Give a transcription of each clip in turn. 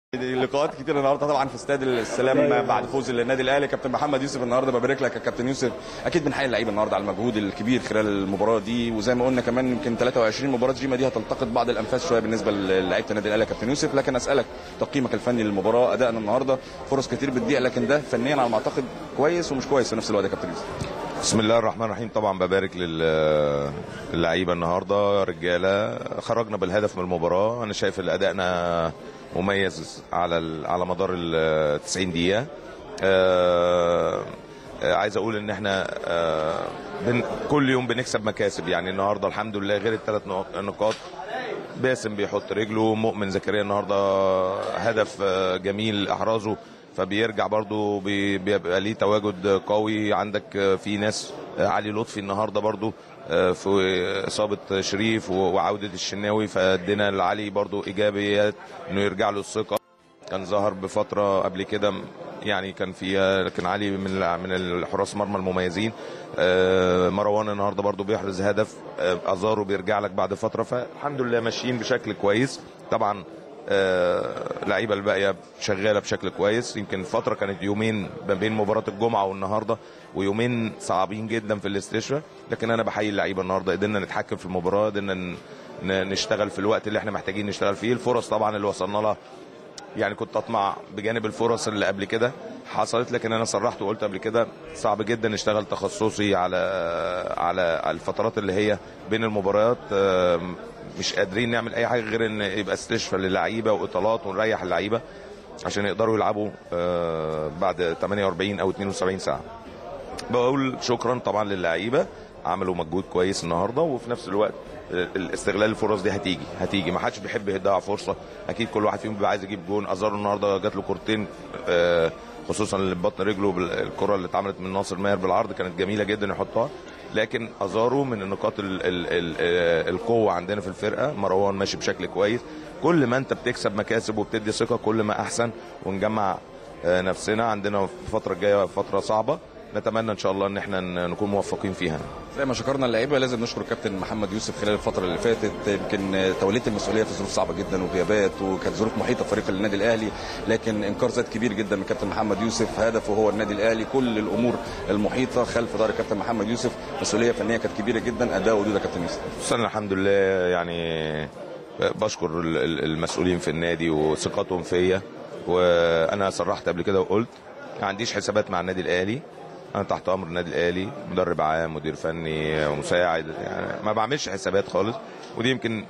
لقاءات كتير النهارده طبعا في استاد السلام بعد فوز النادي الاهلي كابتن محمد يوسف النهارده ببارك لك يا كابتن يوسف اكيد بنحيي اللعيبه النهارده على المجهود الكبير خلال المباراه دي وزي ما قلنا كمان يمكن 23 مباراه جيما دي هتلتقط بعض الانفاس شويه بالنسبه للعيبه النادي الاهلي يا كابتن يوسف لكن اسالك تقييمك الفني للمباراه ادائنا النهارده فرص كتير بتضيع لكن ده فنيا على ما اعتقد كويس ومش كويس في نفس الوقت يا كابتن يوسف بسم الله الرحمن الرحيم طبعا ببارك لل- للعيبه النهارده رجاله خرجنا بالهدف من المباراه انا شايف ان ادائنا مميز على ال- على مدار ال 90 دقيقه آه، آه، عايز اقول ان احنا آه، بن كل يوم بنكسب مكاسب يعني النهارده الحمد لله غير الثلاث نقاط باسم بيحط رجله مؤمن زكريا النهارده هدف آه، جميل احرزه فبيرجع برضو بي- بيبقى ليه تواجد قوي عندك آه، في ناس آه، علي لطفي النهارده برضو آه، في اصابه شريف و- وعوده الشناوي فادينا لعلي برضو ايجابيات انه يرجع له الثقه كان ظهر بفتره قبل كده يعني كان فيها لكن علي من ال- من الحراس مرمى المميزين آه، مروان النهارده برضو بيحرز هدف آه، ازارو بيرجع لك بعد فتره فالحمد لله ماشيين بشكل كويس طبعا آه، اللعيبه الباقيه شغاله بشكل كويس يمكن فتره كانت يومين ما بين مباراه الجمعه والنهارده ويومين صعبين جدا في الاستشفاء لكن انا بحيي اللعيبه النهارده قدرنا نتحكم في المباراه قدرنا ن- ن- نشتغل في الوقت اللي احنا محتاجين نشتغل فيه الفرص طبعا اللي وصلنا لها يعني كنت اطمع بجانب الفرص اللي قبل كده حصلت لكن انا صرحت وقلت قبل كده صعب جدا نشتغل تخصصي على على الفترات اللي هي بين المباريات آم، مش قادرين نعمل اي حاجه غير ان يبقى استشفاء للعيبه واطالات ونريح اللعيبه عشان يقدروا يلعبوا آه، بعد 48 او 72 ساعه بقول شكرا طبعا للعيبه عملوا مجهود كويس النهارده وفي نفس الوقت الاستغلال الفرص دي هتيجي هتيجي ما حدش بيحب يضيع فرصه اكيد كل واحد فيهم بيبقى عايز يجيب جون ازارو النهارده جات له كورتين آه، خصوصا اللي ببطن رجله بال- الكره اللي اتعملت من ناصر ماهر بالعرض كانت جميله جدا يحطها لكن ازارو من النقاط ال ال ال آه، القوه عندنا في الفرقه مروان ماشي بشكل كويس كل ما انت بتكسب مكاسب وبتدي ثقه كل ما احسن ونجمع آه، نفسنا عندنا في الفتره الجايه فتره صعبه نتمنى ان شاء الله ان احنا ن- نكون موفقين فيها زي ما شكرنا اللعيبه لازم نشكر الكابتن محمد يوسف خلال الفتره اللي فاتت يمكن توليت المسؤوليه في ظروف صعبه جدا وغيابات وكانت ظروف محيطه بفريق النادي الاهلي لكن انكار ذات كبير جدا من الكابتن محمد يوسف هدفه هو النادي الاهلي كل الامور المحيطه خلف دار الكابتن محمد يوسف مسؤوليه فنيه كانت كبيره جدا اداء وجود الكابتن يوسف بس انا الحمد لله يعني بشكر ال- ال- المسؤولين في النادي وثقتهم فيا وانا صرحت قبل كده وقلت ما عنديش حسابات مع النادي الاهلي انا تحت امر النادي الاهلي مدرب عام مدير فني مساعد يعني ما بعملش حسابات خالص ودي يمكن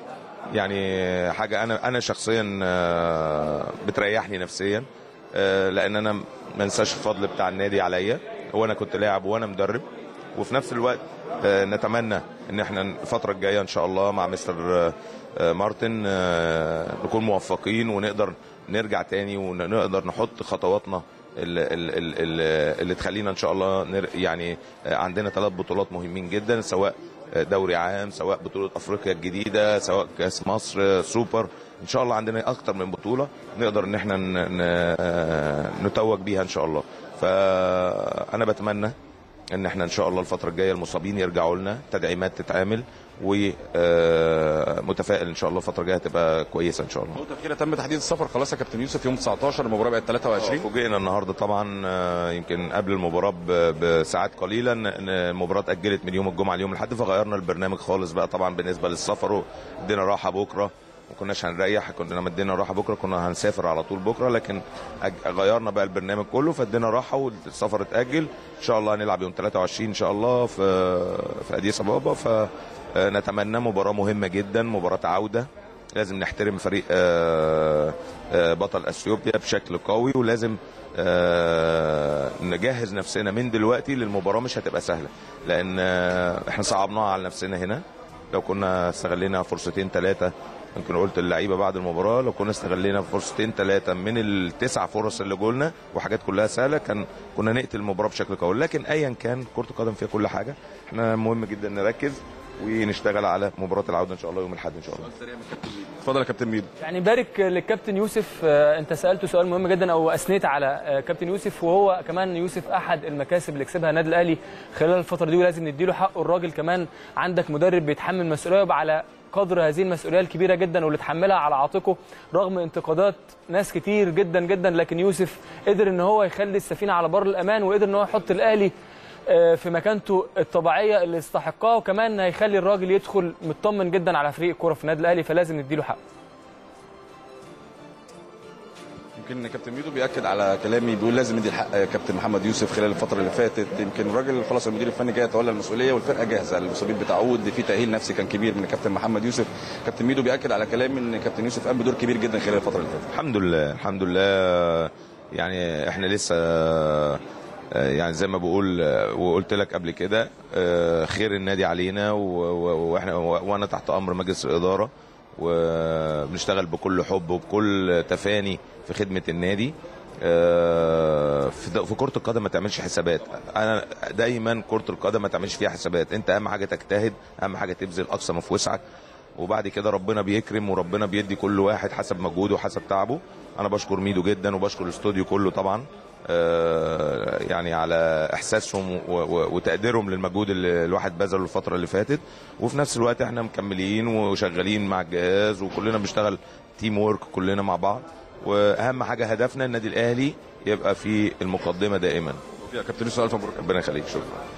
يعني حاجه انا انا شخصيا آه، بتريحني نفسيا آه، لان انا ما انساش الفضل بتاع النادي عليا وانا كنت لاعب وانا مدرب وفي نفس الوقت آه، نتمنى ان احنا الفتره الجايه ان شاء الله مع مستر آه، آه، مارتن آه، نكون موفقين ونقدر نرجع تاني ونقدر نحط خطواتنا اللي, اللي, اللي تخلينا ان شاء الله نر يعني آه، عندنا ثلاث بطولات مهمين جدا سواء آه، دوري عام سواء بطوله افريقيا الجديده سواء كاس مصر آه، سوبر ان شاء الله عندنا اكتر من بطوله نقدر ان احنا ن- ن- آه، نتوج بيها ان شاء الله فانا بتمنى ان احنا ان شاء الله الفتره الجايه المصابين يرجعوا لنا تدعيمات تتعمل ومتفائل ان شاء الله الفتره الجايه هتبقى كويسه ان شاء الله نقطه اخيره تم تحديد السفر خلاص يا كابتن يوسف يوم 19 المباراه بقت 23 فوجئنا النهارده طبعا آه، يمكن قبل المباراه ب- بساعات قليله ان إن المباراه اتاجلت من يوم الجمعه ليوم الاحد فغيرنا البرنامج خالص بقى طبعا بالنسبه للسفر وادينا راحه بكره ما كناش هنريح كنا مدينا راحه بكره كنا هنسافر على طول بكره لكن أج- غيرنا بقى البرنامج كله فادينا راحه والسفر اتاجل ان شاء الله هنلعب يوم 23 ان شاء الله في في اديس ابابا فنتمنى مباراه مهمه جدا مباراه عوده لازم نحترم فريق آه، آه، بطل اثيوبيا بشكل قوي ولازم آه، نجهز نفسنا من دلوقتي للمباراه مش هتبقى سهله لان آه، احنا صعبناها على نفسنا هنا لو كنا استغلينا فرصتين ثلاثه يمكن قلت اللعيبه بعد المباراه لو كنا استغلينا فرصتين ثلاثه من التسع فرص اللي جولنا وحاجات كلها سهله كان كنا نقتل المباراه بشكل قوي لكن ايا كان كره القدم فيها كل حاجه احنا مهم جدا نركز ونشتغل على مباراه العوده ان شاء الله يوم الاحد ان شاء الله اتفضل يا كابتن ميدو يعني بارك للكابتن يوسف آه، انت سالته سؤال مهم جدا او اثنيت على آه، كابتن يوسف وهو كمان يوسف احد المكاسب اللي كسبها النادي الاهلي خلال الفتره دي ولازم نديله حقه الراجل كمان عندك مدرب بيتحمل مسؤوليه ويبقى على قدر هذه المسؤوليه الكبيره جدا واللي اتحملها على عاتقه رغم انتقادات ناس كتير جدا جدا لكن يوسف قدر ان هو يخلي السفينه على بر الامان وقدر ان هو يحط الاهلي آه، في مكانته الطبيعيه اللي يستحقها وكمان هيخلي الراجل يدخل مطمن جدا على فريق الكوره في النادي الاهلي فلازم نديله حقه يمكن كابتن ميدو بياكد على كلامي بيقول لازم ندي الحق كابتن محمد يوسف خلال الفتره اللي فاتت يمكن الراجل خلاص المدير الفني جاي يتولى المسؤوليه والفرقه جاهزه المصابين بتعود في تاهيل نفسي كان كبير من كابتن محمد يوسف كابتن ميدو بياكد على كلامي ان كابتن يوسف قام بدور كبير جدا خلال الفتره اللي فاتت الحمد لله الحمد لله يعني احنا لسه آه، يعني زي ما بقول آه، وقلت لك قبل كده آه، خير النادي علينا و- و- واحنا وانا تحت امر مجلس الاداره وبنشتغل بكل حب وبكل تفاني في خدمه النادي آه، في د- في كره القدم ما تعملش حسابات انا دايما كره القدم ما تعملش فيها حسابات انت اهم حاجه تجتهد اهم حاجه تبذل اقصى ما في وسعك وبعد كده ربنا بيكرم وربنا بيدي كل واحد حسب مجهوده وحسب تعبه انا بشكر ميدو جدا وبشكر الاستوديو كله طبعا آه، يعني على احساسهم و- و- وتقديرهم للمجهود اللي الواحد بذله الفتره اللي فاتت وفي نفس الوقت احنا مكملين وشغالين مع الجهاز وكلنا بنشتغل تيم وورك كلنا مع بعض واهم حاجه هدفنا النادي الاهلي يبقى في المقدمه دائما يا كابتن يوسف الف مبروك ربنا يخليك شكرا